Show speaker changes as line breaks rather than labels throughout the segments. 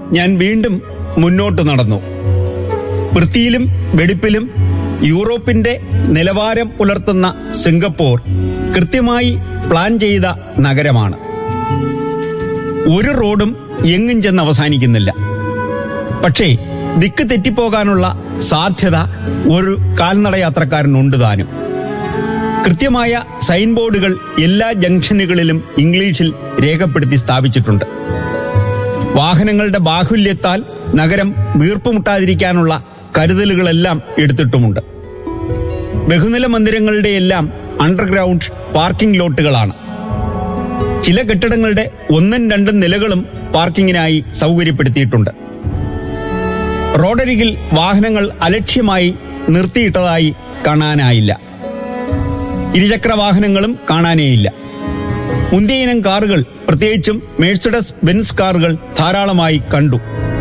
ഞാൻ വീണ്ടും മുന്നോട്ട് നടന്നു വൃത്തിയിലും വെടിപ്പിലും യൂറോപ്പിന്റെ നിലവാരം പുലർത്തുന്ന സിംഗപ്പൂർ കൃത്യമായി പ്ലാൻ ചെയ്ത നഗരമാണ് ഒരു റോഡും എങ്ങും ചെന്ന് അവസാനിക്കുന്നില്ല പക്ഷേ ദിക്ക് തെറ്റിപ്പോകാനുള്ള സാധ്യത ഒരു കാൽനട യാത്രക്കാരനുണ്ട് താനും കൃത്യമായ സൈൻ ബോർഡുകൾ എല്ലാ ജംഗ്ഷനുകളിലും ഇംഗ്ലീഷിൽ രേഖപ്പെടുത്തി സ്ഥാപിച്ചിട്ടുണ്ട് വാഹനങ്ങളുടെ ബാഹുല്യത്താൽ നഗരം വീർപ്പുമുട്ടാതിരിക്കാനുള്ള കരുതലുകളെല്ലാം എടുത്തിട്ടുമുണ്ട് ബഹുനില മന്ദിരങ്ങളുടെ എല്ലാം അണ്ടർഗ്രൗണ്ട് പാർക്കിംഗ് ലോട്ടുകളാണ് ചില കെട്ടിടങ്ങളുടെ ഒന്നും രണ്ടും നിലകളും പാർക്കിങ്ങിനായി സൗകര്യപ്പെടുത്തിയിട്ടുണ്ട് റോഡരികിൽ വാഹനങ്ങൾ അലക്ഷ്യമായി നിർത്തിയിട്ടതായി കാണാനായില്ല ഇരുചക്ര വാഹനങ്ങളും കാണാനേയില്ല മുന്തിയ ഇനം കാറുകൾ പ്രത്യേകിച്ചും മേഴ്സഡസ് ബെൻസ് കാറുകൾ ധാരാളമായി കണ്ടു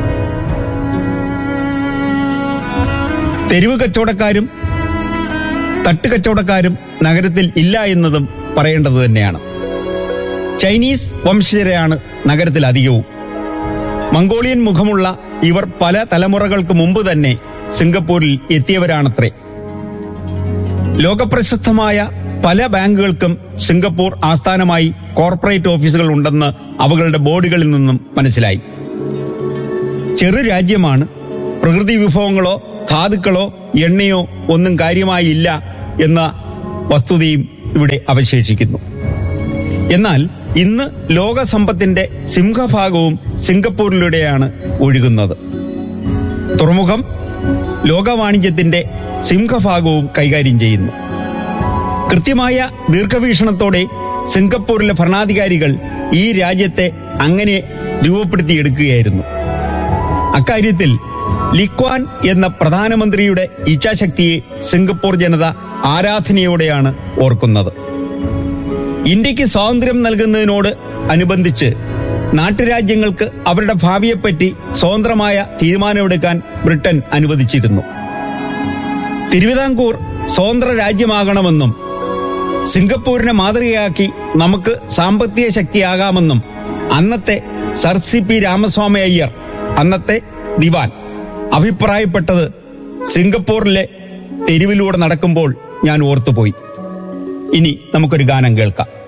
തെരുവ് കച്ചവടക്കാരും തട്ടുകച്ചവടക്കാരും നഗരത്തിൽ ഇല്ല എന്നതും പറയേണ്ടത് തന്നെയാണ് ചൈനീസ് വംശജരെയാണ് നഗരത്തിൽ അധികവും മംഗോളിയൻ മുഖമുള്ള ഇവർ പല തലമുറകൾക്ക് മുമ്പ് തന്നെ സിംഗപ്പൂരിൽ എത്തിയവരാണത്രേ ലോകപ്രശസ്തമായ പല ബാങ്കുകൾക്കും സിംഗപ്പൂർ ആസ്ഥാനമായി കോർപ്പറേറ്റ് ഓഫീസുകൾ ഉണ്ടെന്ന് അവകളുടെ ബോർഡുകളിൽ നിന്നും മനസ്സിലായി ചെറു രാജ്യമാണ് പ്രകൃതി വിഭവങ്ങളോ ധാതുക്കളോ എണ്ണയോ ഒന്നും കാര്യമായി ഇല്ല എന്ന വസ്തുതയും ഇവിടെ അവശേഷിക്കുന്നു എന്നാൽ ഇന്ന് ലോകസമ്പത്തിന്റെ സിംഹഭാഗവും സിംഗപ്പൂരിലൂടെയാണ് ഒഴുകുന്നത് തുറമുഖം ലോകവാണിജ്യത്തിന്റെ സിംഹഭാഗവും കൈകാര്യം ചെയ്യുന്നു കൃത്യമായ ദീർഘവീക്ഷണത്തോടെ സിംഗപ്പൂരിലെ ഭരണാധികാരികൾ ഈ രാജ്യത്തെ അങ്ങനെ രൂപപ്പെടുത്തിയെടുക്കുകയായിരുന്നു അക്കാര്യത്തിൽ ലിക്വാൻ എന്ന പ്രധാനമന്ത്രിയുടെ ഇച്ഛാശക്തിയെ സിംഗപ്പൂർ ജനത ആരാധനയോടെയാണ് ഓർക്കുന്നത് ഇന്ത്യക്ക് സ്വാതന്ത്ര്യം നൽകുന്നതിനോട് അനുബന്ധിച്ച് നാട്ടുരാജ്യങ്ങൾക്ക് അവരുടെ ഭാവിയെപ്പറ്റി സ്വതന്ത്രമായ തീരുമാനമെടുക്കാൻ ബ്രിട്ടൻ അനുവദിച്ചിരുന്നു തിരുവിതാംകൂർ സ്വതന്ത്ര രാജ്യമാകണമെന്നും സിംഗപ്പൂരിനെ മാതൃകയാക്കി നമുക്ക് സാമ്പത്തിക ശക്തിയാകാമെന്നും അന്നത്തെ sir C P Ramaswami Iyer അന്നത്തെ ദിവാൻ അഭിപ്രായപ്പെട്ടത് സിംഗപ്പൂരിലെ തെരുവിലൂടെ നടക്കുമ്പോൾ ഞാൻ ഓർത്തുപോയി ഇനി നമുക്കൊരു ഗാനം കേൾക്കാം